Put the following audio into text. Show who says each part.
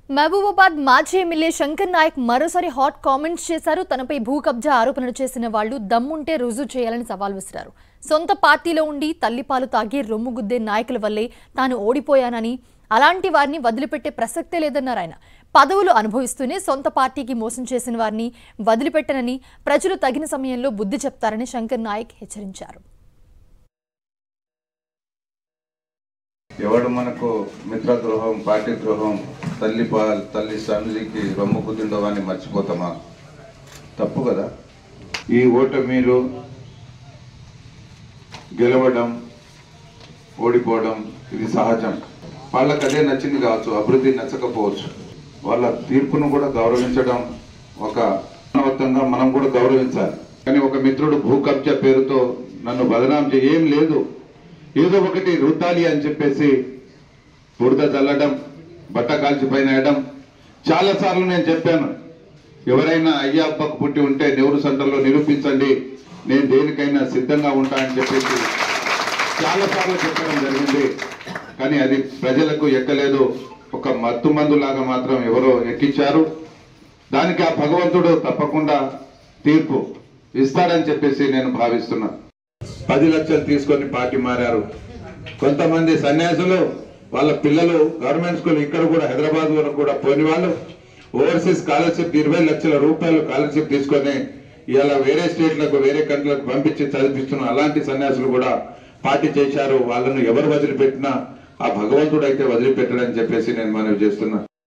Speaker 1: మహబూబాబాద్ మాజీ ఎమ్మెల్యే శంకర్ నాయక్ మరోసారి hot comments చేశారు తనపై భూ కబ్జా ఆరోపణలు చేసిన వాళ్లు దమ్ముంటే రుజువు చేయాలని సవాల్ విసిరారు సొంత పార్టీలో ఉండి తల్లిపాలు తాగి రొమ్ము గుద్దే నాయకుల వల్లే తాను ఓడిపోయానని అలాంటి వారిని వదిలిపెట్టే ప్రసక్తే లేదన్నారు ఆయన పదవులు అనుభవిస్తూనే సొంత పార్టీకి మోసం చేసిన వారిని వదిలిపెట్టనని ప్రజలు తగిన సమయంలో బుద్ధి చెప్తారని శంకర్ నాయక్ హెచ్చరించారు
Speaker 2: ఎవడు మనకు మిత్ర ద్రోహం పార్టీ ద్రోహం తల్లి పా తల్లి సన్నిధికి రొమ్ము కుదిండో అని మర్చిపోతామా తప్పు కదా ఈ ఓటమిలు గెలవడం ఓడిపోవడం ఇది సహజం వాళ్ళకి అదే నచ్చింది కావచ్చు అభివృద్ధి నచ్చకపోవచ్చు వాళ్ళ తీర్పును కూడా గౌరవించడం ఒక మానవత్వంగా మనం కూడా గౌరవించాలి కానీ ఒక మిత్రుడు భూ కబ్జా పేరుతో నన్ను బదనాం చేయ ఏం లేదు ఏదో ఒకటి రుద్దాలి అని చెప్పేసి బురద చల్లడం బట్ట కాల్చి పైన వేయడం చాలా సార్లు నేను చెప్పాను ఎవరైనా అయ్యా అబ్బకు పుట్టి ఉంటే నెహ్రూ సెంటర్లో నిరూపించండి నేను దేనికైనా సిద్ధంగా ఉంటా అని చెప్పేసి చాలా సార్లు చెప్పడం జరిగింది కానీ అది ప్రజలకు ఎక్కలేదు ఒక మత్తు మందు లాగా మాత్రం ఎవరో ఎక్కించారు దానికి ఆ భగవంతుడు తప్పకుండా తీర్పు ఇస్తాడని చెప్పేసి నేను భావిస్తున్నా పది లక్షలు తీసుకొని పార్టీ మారారు కొంతమంది సన్యాసులు వాళ్ళ పిల్లలు గవర్నమెంట్ స్కూల్ ఇక్కడ కూడా హైదరాబాద్ వరకు కూడా పోయిన వాళ్ళు ఓవర్సీస్ స్కాలర్షిప్ ఇరవై లక్షల రూపాయలు స్కాలర్షిప్ తీసుకొని ఇలా వేరే స్టేట్లకు వేరే కంట్రీలకు పంపించి చదివిస్తున్న అలాంటి సన్యాసులు కూడా పార్టీ చేశారు వాళ్ళను ఎవరు వదిలిపెట్టినా ఆ భగవంతుడు అయితే వదిలిపెట్టడని చెప్పేసి నేను మనవి చేస్తున్నా